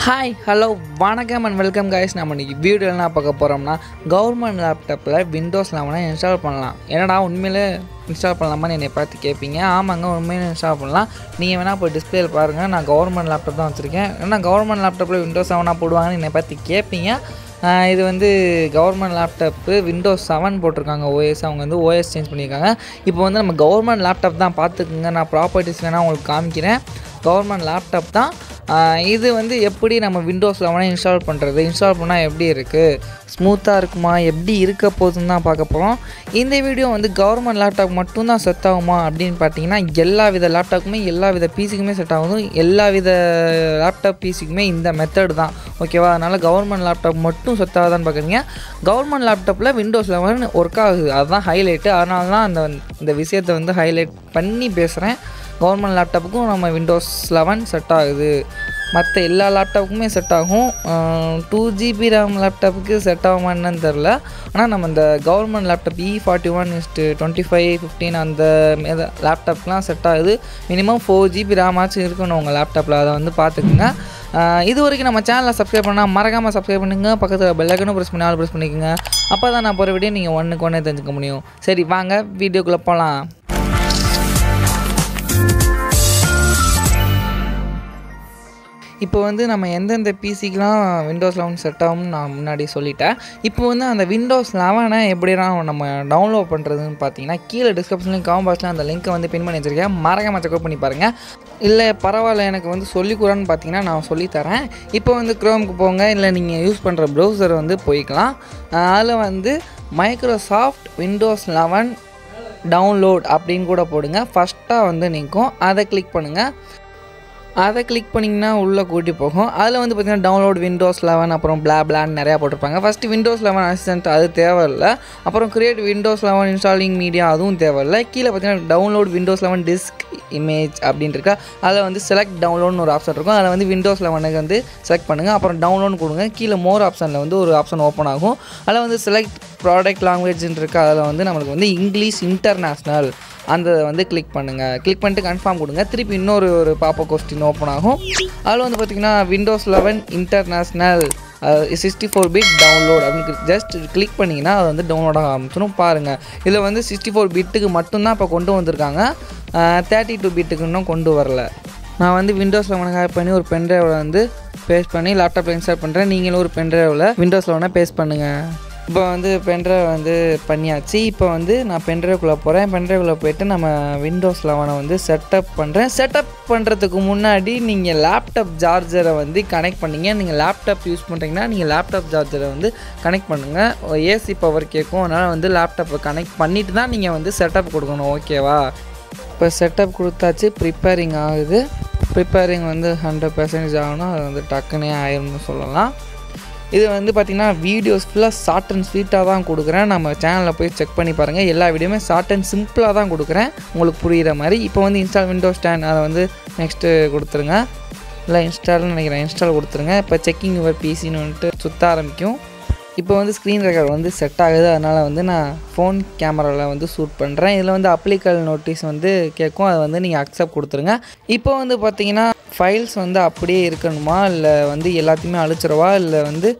hi hello வணக்கம் and welcome guys நம்ம இன்னைக்கு வீடியோ என்ன பார்க்க போகிறோம்னா கவர்மெண்ட் லேப்டாப்பில் விண்டோஸ் லெவனை இன்ஸ்டால் பண்ணலாம் என்னடா உண்மையிலே இன்ஸ்டால் பண்ணலாமான்னு என்னை பார்த்து கேட்பீங்க ஆமாங்க உண்மையிலே இன்ஸ்டால் பண்ணலாம் நீங்கள் வேணால் போய் டிஸ்பிளேல பாருங்கள் நான் கவர்மெண்ட் லேப்டாப் தான் வச்சுருக்கேன் ஏன்னா கவர்மெண்ட் லேப்டாப்பில் விண்டோஸ் செவனாக போடுவாங்கன்னு என்னை பார்த்து கேட்பீங்க ஆஹ் இது வந்து கவர்மெண்ட் லேப்டாப்பு விண்டோஸ் செவன் போட்டிருக்காங்க ஓஎஸ் அவங்க வந்து ஓஎஸ் சேஞ்ச் பண்ணியிருக்காங்க இப்போ வந்து நம்ம கவர்மெண்ட் லேப்டாப் தான் பார்த்துக்குங்க நான் ப்ராப்பர்ட்டிஸ் வேணால் உங்களுக்கு காமிக்கிறேன் கவர்மெண்ட் லேப்டாப் தான் ஆஹ் இது வந்து எப்படி நம்ம விண்டோஸ் லெவனை இன்ஸ்டால் பண்ணுறது இன்ஸ்டால் பண்ணால் எப்படி இருக்குது ஸ்மூத்தாக இருக்குமா எப்படி இருக்க போகுதுன்னு தான் பார்க்க போகிறோம் இந்த வீடியோ வந்து கவர்மெண்ட் லேப்டாப் மட்டும்தான் செட் ஆகுமா அப்படின்னு பார்த்தீங்கன்னா எல்லா வித லேப்டாப்புமே எல்லா வித பிசிக்குமே செட் ஆகும் எல்லா வித லேப்டாப் பிசிக்குமே இந்த மெத்தட் தான் ஓகேவா அதனால் கவர்மெண்ட் லேப்டாப் மட்டும் செட் ஆகுதான்னு பார்க்குறீங்க கவர்மெண்ட் லேப்டாப்பில் விண்டோஸ் லெவன் ஒர்க் ஆகுது அதுதான் ஹைலைட்டு அதனால தான் அந்த இந்த விஷயத்தை வந்து ஹைலைட் பண்ணி பேசுகிறேன் கவர்மெண்ட் லேப்டாப்புக்கும் நம்ம விண்டோஸ் லெவன் செட் ஆகுது மற்ற எல்லா லேப்டாப்புக்குமே செட் ஆகும் டூ ஜிபி ரேம் லேப்டாப்புக்கு செட் ஆகுமா என்னன்னு தெரில ஆனால் நம்ம இந்த government laptop E forty one இஸ்ட்டு டுவெண்ட்டி ஃபைவ் ஃபிஃப்டீன் அந்த லேப்டாப்லாம் செட் ஆகுது மினிமம் ஃபோர் ஜிபி ரேம் ஆச்சும் இருக்கணும் உங்கள் லேப்டாப்பில் அதை வந்து பார்த்துக்குங்க ஆஹ் இது வரைக்கும் நம்ம சேனலை சப்ஸ்கிரைப் பண்ணால் மறக்காமல் சப்ஸ்கிரைப் பண்ணுங்க பக்கத்தில் பெல்லைக்கனும் ப்ரெஸ் பண்ணி ஆல் ப்ரெஸ் பண்ணிக்கோங்க அப்போ தான் நான் போகிற வீடியோ நீங்கள் ஒன்றுக்கு ஒன்றே தெரிஞ்சுக்க முடியும் சரி வாங்க வீடியோக்குள்ளே போகலாம் இப்போ வந்து நம்ம எந்தெந்த பிசிக்கெலாம் விண்டோஸ் லெவன் செட் ஆகும்னு நான் முன்னாடி சொல்லிட்டேன் இப்போ வந்து அந்த விண்டோஸ் லெவனை எப்படிலாம் நம்ம டவுன்லோட் பண்ணுறதுன்னு பார்த்தீங்கன்னா கீழே டிஸ்கிரிப்ஷன்லையும் காம்பாக்ஸில் அந்த லிங்க்கை வந்து பின் பண்ணி வச்சுருக்கேன் மறக்காம செக் பண்ணி பாருங்கள் இல்லை பரவாயில்ல எனக்கு வந்து சொல்லிக்கூடான்னு பார்த்தீங்கன்னா நான் சொல்லித்தரேன் இப்போ வந்து க்ரோமுக்கு போங்க இல்லை நீங்கள் யூஸ் பண்ணுற ப்ரௌசர் வந்து போய்க்கலாம் அதில் வந்து மைக்ரோசாஃப்ட் விண்டோஸ் லெவன் டவுன்லோட் அப்படின்னு கூட போடுங்க ஃபஸ்ட்டாக வந்து நிற்கும் அதை கிளிக் பண்ணுங்கள் அதை கிளிக் பண்ணிங்கன்னா உள்ளே கூட்டி போகும் அதில் வந்து பார்த்திங்கன்னா டவுன்லோட் விண்டோஸ் லெவன் அப்புறம் பிளா பிளான்னு நிறையா போட்டிருப்பாங்க ஃபஸ்ட்டு விண்டோஸ் லெவன் அசிஸ்டன்ட் அது தேவையில்லை அப்புறம் create windows eleven installing media அதுவும் தேவையில்லை கீழே பார்த்தீங்கன்னா download windows eleven disk image அப்படின்னு இருக்கா அதில் வந்து செலக்ட் டவுன்லோட்னு ஒரு ஆப்ஷன் இருக்கும் அதில் வந்து விண்டோஸ் லெவனுக்கு வந்து செலக்ட் பண்ணுங்கள் அப்புறம் டவுன்லோட் கொடுங்க கீழே மோர் ஆப்ஷனில் வந்து ஒரு ஆப்ஷன் ஓப்பன் ஆகும் அதில் வந்து செலக்ட் ப்ராடக்ட் லாங்குவேஜ்னு இருக்கா அதில் வந்து நம்மளுக்கு வந்து இங்கிலீஷ் இன்டர்நேஷ்னல் அந்த வந்து கிளிக் பண்ணுங்கள் கிளிக் பண்ணிட்டு கன்ஃபார்ம் கொடுங்க திருப்பி இன்னொரு ஒரு பாப்பா கொஸ்டின் ஓப்பன் ஆகும் அதில் வந்து பார்த்திங்கன்னா windows eleven international sixty four bit download அப்படின்னு ஜஸ்ட் கிளிக் பண்ணிங்கன்னா அது வந்து டவுன்லோட் ஆக ஆரம்பிச்சிடும் பாருங்கள் இதில் வந்து சிக்ஸ்டி ஃபோர் பிட்டுக்கு மட்டும்தான் இப்போ கொண்டு வந்திருக்காங்க தேர்ட்டி டூ பிட்டுக்கு இன்னும் கொண்டு வரல நான் வந்து விண்டோஸ் லெவனுக்கு ஆட் பண்ணி ஒரு பென்ட்ரைவில் வந்து பேஸ்ட் பண்ணி லேப்டாப்பில் இன்ஸ்டால் பண்ணுறேன் நீங்களும் ஒரு பென்ட்ரைவில் விண்டோஸ் லெவனை பேஸ்ட் பண்ணுங்கள் இப்போ வந்து பென்ட்ரைவ் வந்து பண்ணியாச்சு இப்போ வந்து நான் பென்ட்ரைவ்குள்ளே போகிறேன் பென்ட்ரைவ்குள்ளே போயிட்டு நம்ம விண்டோஸ் லெவனை வந்து செட்டப் பண்ணுறேன் செட்டப் பண்ணுறதுக்கு முன்னாடி நீங்கள் லேப்டாப் சார்ஜரை வந்து கனெக்ட் பண்ணீங்க நீங்கள் லேப்டாப் யூஸ் பண்ணுறீங்கன்னா நீங்கள் லேப்டாப் சார்ஜரை வந்து கனெக்ட் பண்ணுங்கள் ஏசி பவர் கேட்கும் அதனால் வந்து லேப்டாப்பை கனெக்ட் பண்ணிவிட்டு தான் நீங்கள் வந்து செட்டப் கொடுக்கணும் ஓகேவா இப்போ செட்டப் கொடுத்தாச்சு ப்ரிப்பேரிங் ஆகுது ப்ரிப்பேரிங் வந்து ஹண்ட்ரட் பர்சன்டேஜ் ஆகணும் அது வந்து டக்குனே ஆயிரும்னு சொல்லலாம் இது வந்து பார்த்திங்கன்னா வீடியோஸ் ஃபுல்லாக ஷார்ட் அண்ட் ஸ்வீட்டாக தான் கொடுக்குறேன் நம்ம சேனலில் போய் செக் பண்ணி பாருங்கள் எல்லா வீடியோமே ஷார்ட் அண்ட் சிம்பிளாக தான் கொடுக்குறேன் உங்களுக்கு புரிகிற மாதிரி இப்போ வந்து இன்ஸ்டால் விண்டோஸ் ஸ்டாண்ட் அதை வந்து நெக்ஸ்ட்டு கொடுத்துருங்க இல்லை இன்ஸ்டால்னு நினைக்கிறேன் இன்ஸ்டால் கொடுத்துருங்க இப்போ செக்கிங் யுவர் பிசின்னு வந்துட்டு சுற்ற ஆரம்பிக்கும் இப்போ வந்து ஸ்க்ரீன் ரெக்கார்ட் வந்து செட் ஆகுது அதனால் வந்து நான் ஃபோன் கேமராவில் வந்து ஷூட் பண்ணுறேன் இதில் வந்து அப்ளிகல் நோட்டீஸ் வந்து கேட்கும் அதை வந்து நீங்கள் அக்செப்ட் கொடுத்துருங்க இப்போ வந்து பார்த்தீங்கன்னா ஃபைல்ஸ் வந்து அப்படியே இருக்கணுமா இல்லை வந்து எல்லாத்தையுமே அழிச்சிடவா இல்லை வந்து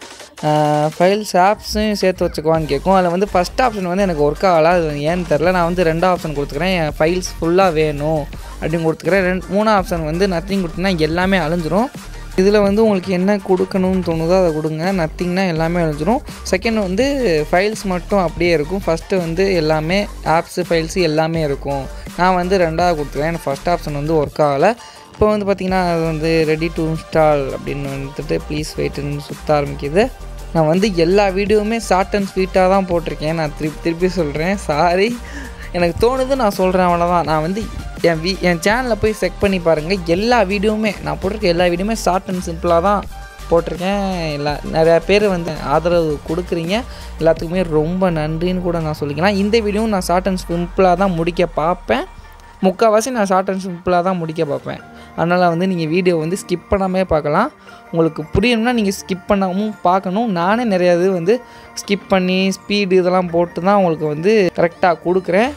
ஃபைல்ஸ் ஆப்ஸையும் சேர்த்து வச்சுக்குவான்னு கேட்கும் அதில் வந்து ஃபஸ்ட் ஆப்ஷன் வந்து எனக்கு ஒர்க் ஆகலை அது ஏன்னு தெரில நான் வந்து ரெண்டு ஆப்ஷன் கொடுத்துக்கிறேன் என் ஃபைல்ஸ் ஃபுல்லாக வேணும் அப்படின்னு கொடுத்துக்கிறேன் ரெண்டு மூணு ஆப்ஷன் வந்து நத்திங் கொடுத்தீங்கன்னா எல்லாமே அழிஞ்சிரும் இதில் வந்து உங்களுக்கு என்ன கொடுக்கணும்னு தோணுதோ அதை கொடுங்க நத்திங்னா எல்லாமே அழிஞ்சிரும் செகண்ட் வந்து ஃபைல்ஸ் மட்டும் அப்படியே இருக்கும் ஃபஸ்ட்டு வந்து எல்லாமே ஆப்ஸு ஃபைல்ஸு எல்லாமே இருக்கும் நான் வந்து ரெண்டாவது கொடுத்துருக்கேன் எனக்கு ஃபஸ்ட் ஆப்ஷன் வந்து ஒர்க் ஆகலை இப்போ வந்து பார்த்திங்கன்னா அது வந்து ரெடி டு இன்ஸ்டால் அப்படின்னு வந்துட்டு ப்ளீஸ் வெயிட்டுன்னு சுற்ற ஆரம்பிக்குது நான் வந்து எல்லா வீடியோவுமே ஷார்ட் அண்ட் ஸ்வீட்டாக தான் போட்டிருக்கேன் நான் திருப்பி திருப்பி சொல்கிறேன் சாரி எனக்கு தோணுது நான் சொல்கிறேன் அவ்வளோதான் நான் வந்து என் வீ என் சேனலில் போய் செக் பண்ணி பாருங்கள் எல்லா வீடியோவுமே நான் போட்டிருக்க எல்லா வீடியோவுமே ஷார்ட் அண்ட் சிம்பிளாக தான் போட்டிருக்கேன் எல்லா நிறையா பேர் வந்து ஆதரவு கொடுக்குறீங்க எல்லாத்துக்குமே ரொம்ப நன்றின்னு கூட நான் சொல்லிக்கலாம் இந்த வீடியோவும் நான் ஷார்ட் அண்ட் சிம்பிளாக தான் முடிக்க பார்ப்பேன் முக்கால்வாசி நான் ஷார்ட் அண்ட் சிம்பிளாக தான் முடிக்க பார்ப்பேன் அதனால் வந்து நீங்கள் வீடியோ வந்து ஸ்கிப் பண்ணாமே பார்க்கலாம் உங்களுக்கு புரியணும்னா நீங்கள் ஸ்கிப் பண்ணாமல் பார்க்கணும் நானே நிறையா இது வந்து ஸ்கிப் பண்ணி ஸ்பீடு இதெல்லாம் போட்டு தான் உங்களுக்கு வந்து கரெக்டாக கொடுக்குறேன்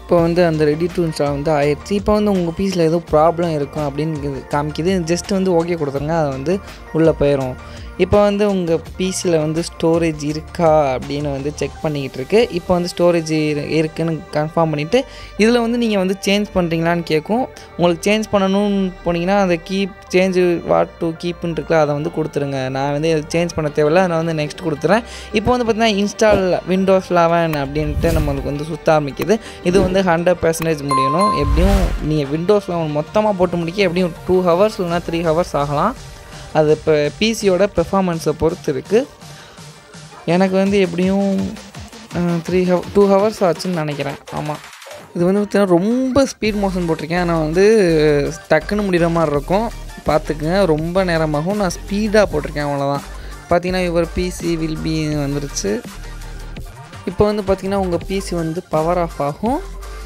இப்போ வந்து அந்த ரெடி டு இன்ஸ்டால் வந்து ஆயிடுச்சு இப்போ வந்து உங்கள் பீஸில் ஏதோ ப்ராப்ளம் இருக்கும் அப்படின்னு காமிக்குது ஜஸ்ட் வந்து ஓகே கொடுத்துருங்க அதை வந்து உள்ளே போயிடும் இப்போ வந்து உங்கள் பிசியில் வந்து ஸ்டோரேஜ் இருக்கா அப்படின்னு வந்து செக் பண்ணிக்கிட்டு இருக்கு இப்போ வந்து ஸ்டோரேஜ் இருக்குன்னு கன்ஃபார்ம் பண்ணிவிட்டு இதில் வந்து நீங்கள் வந்து சேஞ்ச் பண்ணுறீங்களான்னு கேட்கும் உங்களுக்கு சேஞ்ச் பண்ணணும்னு போனீங்கன்னா அந்த கீப் சேஞ்ச் வாட் டு கீப்னு இருக்குல்ல அதை வந்து கொடுத்துருங்க நான் வந்து சேஞ்ச் பண்ண தேவையில்ல நான் வந்து நெக்ஸ்ட் கொடுத்துறேன் இப்போ வந்து பார்த்தீங்கன்னா இன்ஸ்டால் விண்டோஸ் லெவன் அப்படின்ட்டு நம்மளுக்கு வந்து சுத்த ஆரம்பிக்குது இது வந்து ஹண்ட்ரட் பர்சன்டேஜ் முடியணும் எப்படியும் நீங்கள் விண்டோஸ் லெவன் மொத்தமாக போட்டு முடிக்க எப்படியும் டூ ஹவர்ஸ் இல்லைனா த்ரீ ஹவர்ஸ் ஆகலாம் அது இப்போ பிசியோட பெர்ஃபார்மன்ஸை பொறுத்து இருக்குது எனக்கு வந்து எப்படியும் த்ரீ ஹவ் டூ ஹவர்ஸ் ஆச்சுன்னு நினைக்கிறேன் ஆமாம் இது வந்து பார்த்தீங்கன்னா ரொம்ப ஸ்பீட் மோஷன் போட்டிருக்கேன் ஆனால் வந்து டக்குன்னு முடிகிற மாதிரி இருக்கும் பார்த்துக்குங்க ரொம்ப நேரமாகும் நான் ஸ்பீடாக போட்டிருக்கேன் அவ்வளோதான் பார்த்தீங்கன்னா இவர் பிசி வில் பி வந்துருச்சு இப்போ வந்து பார்த்திங்கன்னா உங்கள் பிசி வந்து பவர் ஆஃப் ஆகும்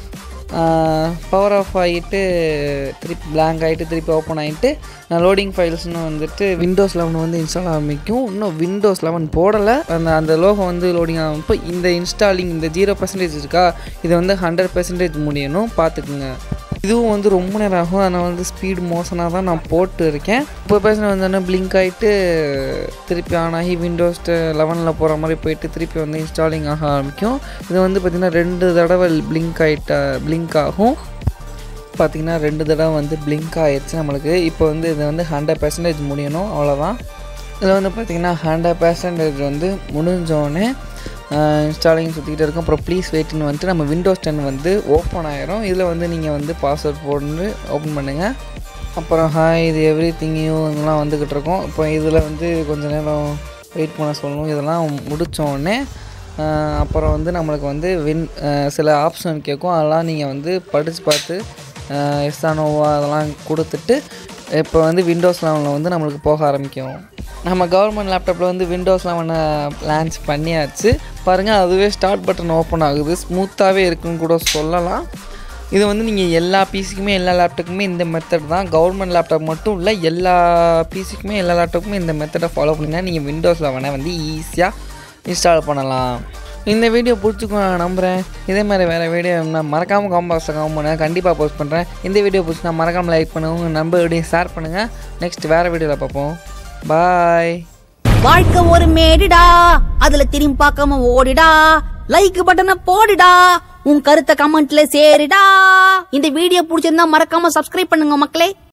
பவர் ஆஃப் ஆகிட்டு திருப்பி பிளாங்க் ஆகிட்டு திருப்பி ஓப்பன் ஆகிட்டு லோடிங் ஃபைல்ஸ்னு வந்துட்டு விண்டோஸ் லெவன் வந்து இன்ஸ்டால் ஆரம்பிக்கும் இன்னும் விண்டோஸ் லெவன் போடலை அந்த அந்த லோகம் வந்து லோடிங் ஆகும் இப்போ இந்த இன்ஸ்டாலிங் இந்த ஜீரோ பர்சன்டேஜ் இருக்கா இது வந்து ஹண்ட்ரட் பர்சன்டேஜ் முடியணும் பார்த்துக்குங்க இதுவும் வந்து ரொம்ப நேரம் ஆகும் அதனால் வந்து ஸ்பீடு மோசனாக தான் நான் போட்டு இருக்கேன் இப்போ பேசின வந்தோடனே பிளிங்க் ஆகிட்டு திருப்பி ஆன் ஆகி விண்டோஸ் லெவனில் போகிற மாதிரி போயிட்டு திருப்பி வந்து இன்ஸ்டாலிங் ஆக ஆரம்பிக்கும் இது வந்து பார்த்திங்கன்னா ரெண்டு தடவை பிளிங்க் ஆகிட்ட பிளிங்க் ஆகும் பார்த்திங்கன்னா ரெண்டு தடவை வந்து பிளிங்க் ஆகிடுச்சு நம்மளுக்கு இப்போ வந்து இது வந்து ஹண்ட்ரட் பர்சன்டேஜ் முடியணும் அவ்வளோதான் இதில் வந்து பார்த்திங்கன்னா ஹண்ட்ரட் பர்சன்டேஜ் வந்து முடிஞ்சோடனே இன்ஸ்டாலிங் சுற்றிக்கிட்டு இருக்கும் அப்புறம் ப்ளீஸ் வெயிட்னு வந்துட்டு நம்ம விண்டோஸ் டென் வந்து ஓப்பன் ஆயிரும் இதில் வந்து நீங்கள் வந்து பாஸ்வேர்ட் போட்டு ஓப்பன் பண்ணுங்கள் அப்புறம் ஹாய் இது எவ்ரி திங்கையும் இதெல்லாம் வந்துக்கிட்டு இருக்கோம் இப்போ இதில் வந்து கொஞ்சம் நேரம் வெயிட் பண்ண சொல்லணும் இதெல்லாம் முடித்தோடனே அப்புறம் வந்து நம்மளுக்கு வந்து வின் சில ஆப்ஷன் கேட்கும் அதெல்லாம் நீங்கள் வந்து படித்து பார்த்து எஸ்ஆனோவா அதெல்லாம் கொடுத்துட்டு இப்போ வந்து விண்டோஸ் லெவனில் வந்து நம்மளுக்கு போக ஆரம்பிக்கும் நம்ம கவர்மெண்ட் லேப்டாப்பில் வந்து விண்டோஸ் லெவனை லான்ச் பண்ணியாச்சு பாருங்கள் அதுவே ஸ்டார்ட் பட்டன் ஓப்பன் ஆகுது ஸ்மூத்தாகவே இருக்குன்னு கூட சொல்லலாம் இது வந்து நீங்கள் எல்லா பிசிக்குமே எல்லா லேப்டாப்புக்குமே இந்த மெத்தட் தான் கவர்மெண்ட் லேப்டாப் மட்டும் இல்லை எல்லா பிசிக்குமே எல்லா லேப்டாப்புக்குமே இந்த மெத்தடை ஃபாலோ பண்ணிங்கன்னா நீங்கள் விண்டோஸ் லெவனை வந்து ஈஸியாக இன்ஸ்டால் பண்ணலாம் இந்த வீடியோ பிடிச்சிக்கும் நான் நம்புகிறேன் இதே மாதிரி வேறு வீடியோ நான் மறக்காமல் காம்பாக்ஸில் காம் பண்ணுங்கள் கண்டிப்பாக போஸ்ட் பண்ணுறேன் இந்த வீடியோ பிடிச்சி நான் மறக்காமல் லைக் பண்ணுங்கள் உங்கள் நம்பர் ஷேர் பண்ணுங்கள் நெக்ஸ்ட் வேறு வீடியோவில் பார்ப்போம் பாய் வாழ்க்கை ஒரு மேடுடா அதுல திரும்பி பார்க்காம ஓடிடா லைக் பட்டனை போடுடா உன் கருத்தை கமெண்ட்ல சேருடா இந்த வீடியோ பிடிச்சிருந்தா மறக்காம சப்ஸ்கிரைப் பண்ணுங்க மக்களே